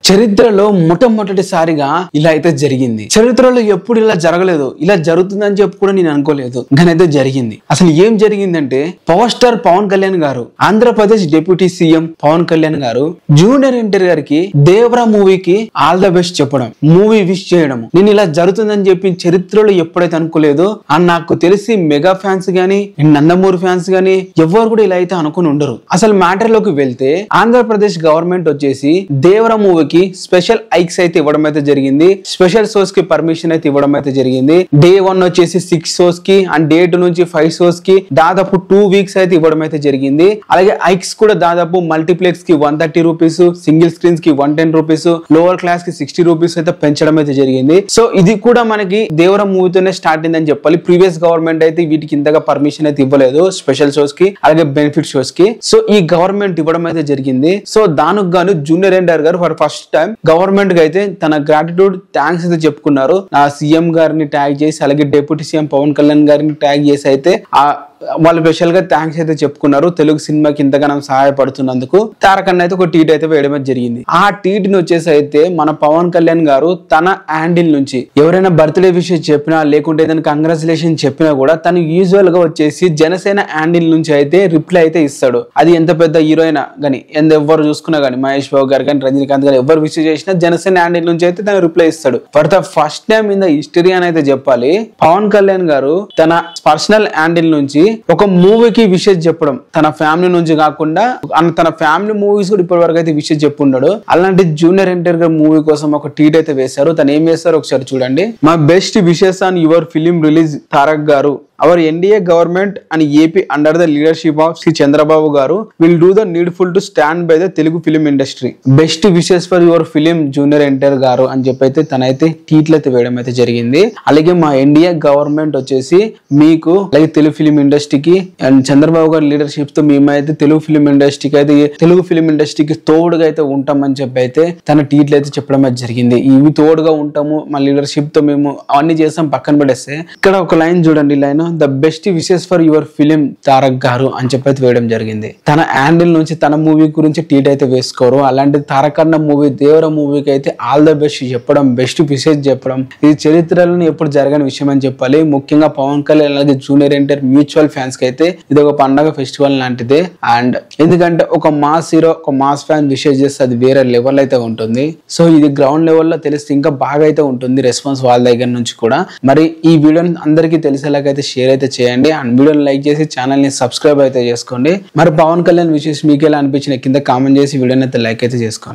చరిత్రలో మొట్టమొదటిసారిగా ఇలా అయితే జరిగింది చరిత్రలో ఎప్పుడు ఇలా జరగలేదు ఇలా జరుగుతుందని చెప్పి కూడా నేను అనుకోలేదు కానీ అయితే జరిగింది అసలు ఏం జరిగిందంటే power star Pawan Kalyan garu Andhra Pradesh deputy CM Pawan Kalyan garu junior NTR గారికి దేవరా మూవీకి ఆల్ ద బెస్ట్ చెప్పడం మూవీ విష్ చేయడం నేను ఇలా జరుగుతుందని చెప్పి చరిత్రలో ఎప్పుడైతే అనుకోలేదు అని నాకు తెలిసి మెగా ఫ్యాన్స్ గానీ నందమూరి ఫ్యాన్స్ గానీ ఎవరు కూడా ఇలా అయితే అనుకుని ఉండరు అసలు మ్యాటర్ లోకి వెళ్తే ఆంధ్రప్రదేశ్ గవర్నమెంట్ వచ్చేసి దేవరా మూవీకి స్పెషల్ ఐక్స్ అయితే ఇవ్వడం అయితే జరిగింది స్పెషల్ షోస్ కి పర్మిషన్ అయితే ఇవ్వడం అయితే జరిగింది డే వన్ వచ్చేసి సిక్స్ షోస్ కి అండ్ డే టూ నుంచి ఫైవ్ షోస్ కి దాదాపు టూ వీక్స్ అయితే ఇవ్వడం అయితే జరిగింది అలాగే ఐక్స్ కూడా దాదాపు మల్టీప్లెక్స్ కి one thirty rupees single screens కి one ten rupees lower class కి సిక్స్టీ రూపీస్ అయితే పెంచడం అయితే జరిగింది సో ఇది కూడా మనకి దేవరం మూవీతోనే స్టార్ట్ అయిందని చెప్పాలి ప్రీవియస్ గవర్నమెంట్ అయితే వీటికి ఇంతగా పర్మిషన్ అయితే ఇవ్వలేదు స్పెషల్ షోస్ కి అలాగే బెనిఫిట్ షోస్ కి సో ఈ గవర్నమెంట్ ఇవ్వడం అయితే జరిగింది సో దానికి గాను జూనియర్ ఎన్టీఆర్ గారు ఫర్ ఫస్ట్ టైం గవర్నమెంట్ కి అయితే తన గ్రాటిట్యూడ్ థ్యాంక్స్ అయితే చెప్పుకున్నారు నా సీఎం గారిని ట్యాగ్ చేసి అలాగే డిప్యూటీ సీఎం పవన్ కళ్యాణ్ గారిని ట్యాగ్ చేసి అయితే ఆ వాళ్ళు స్పెషల్ గా థ్యాంక్స్ అయితే చెప్పుకున్నారు తెలుగు సినిమాకి ఇంతగానం సహాయపడుతున్నందుకు తారకన్న అయితే ఒక ట్వీట్ అయితే వేయడం అయితే జరిగింది ఆ ట్వీట్ ని వచ్చేసి అయితే మన పవన్ కళ్యాణ్ గారు తన హ్యాండిల్ నుంచి ఎవరైనా బర్త్డే విషయం చెప్పినా లేకుంటే ఏదైనా కంగ్రాచులేషన్ చెప్పినా కూడా తను యూజువల్ గా వచ్చేసి జనసేన హ్యాండిల్ నుంచి అయితే రిప్లై అయితే ఇస్తాడు అది ఎంత పెద్ద హీరోయిన్ గానీ ఎంత ఎవరు చూసుకున్నా గానీ మహేష్ బాబు గారు కానీ రజనీకాంత్ గారు ఎవరు విషయం చేసినా జనసేన హ్యాండిల్ నుంచి అయితే తను రిప్లై ఇస్తాడు for the first time in the history అని అయితే చెప్పాలి పవన్ కళ్యాణ్ గారు తన పర్సనల్ హ్యాండిల్ నుంచి ఒక మూవీకి విషయం చెప్పడం తన ఫ్యామిలీ నుంచి కాకుండా అన్న తన ఫ్యామిలీ మూవీస్ కూడా ఇప్పటి వరకు అయితే విషయం చెప్పున్నాడు అలాంటి జూనియర్ ఎన్టీఆర్ గారి మూవీ కోసం ఒక ట్వీట్ అయితే వేశారు తను ఏం చేస్తారో ఒకసారి చూడండి మా best wishes on your film release Tarak garu our NDA government and AP under the leadership of Shri Chandrababu garu will do the needful to stand by the Telugu film industry best wishes for your film junior NTR garu అని చెప్పి అయితే తనైతే ట్వీట్లు అయితే వేయడం అయితే జరిగింది అలాగే మా ఎన్డీఏ గవర్నమెంట్ వచ్చేసి మీకు అలాగే తెలుగు ఫిలిం ఇండస్ట్రీకి అండ్ చంద్రబాబు గారి లీడర్షిప్ తో మేమైతే తెలుగు ఫిలిం ఇండస్ట్రీకి అయితే తెలుగు ఫిలిం ఇండస్ట్రీకి తోడుగా అయితే ఉంటామని చెప్పి అయితే తన ట్వీట్లు అయితే చెప్పడం అయితే జరిగింది ఇవి తోడుగా ఉంటాము మా లీడర్షిప్ తో మేము అవన్నీ చేస్తాం పక్కన పడేస్తే ఇక్కడ ఒక లైన్ చూడండి line the best wishes for your film Tarak garu అని చెప్పి అయితే వేయడం జరిగింది తన హ్యాండిల్ నుంచి తన మూవీ గురించి ట్వీట్ అయితే వేసుకోరు అలాంటి తారక్ అన్న మూవీ దేవర మూవీకి అయితే ఆల్ ద బెస్ట్ చెప్పడం బెస్ట్ విషెస్ చెప్పడం ఇది చరిత్రలో ఎప్పుడు జరగని విషయం అని చెప్పాలి ముఖ్యంగా పవన్ కళ్యాణ్ అలాగే జూనియర్ ఎన్టీఆర్ మ్యూచువల్ ఫ్యాన్స్ కి అయితే ఇది ఒక పండగ ఫెస్టివల్ లాంటిదే అండ్ ఎందుకంటే ఒక మాస్ హీరో ఒక మాస్ ఫ్యాన్ విషెస్ చేస్తే అది వేరే లెవెల్ అయితే ఉంటుంది సో ఇది గ్రౌండ్ లెవెల్లో తెలిస్తే ఇంకా బాగా అయితే ఉంటుంది రెస్పాన్స్ వాళ్ళ దగ్గర నుంచి కూడా మరి ఈ వీడియోని అందరికీ తెలిసేలాగైతే షేర్ అయితే చేయండి అండ్ వీడియోని లైక్ చేసి ఛానల్ ని సబ్స్క్రైబ్ అయితే చేసుకోండి మరి పవన్ కళ్యాణ్ విషెస్ మీకు ఎలా అనిపించిన కింద కామెంట్ చేసి వీడియోని అయితే లైక్ అయితే చేసుకోండి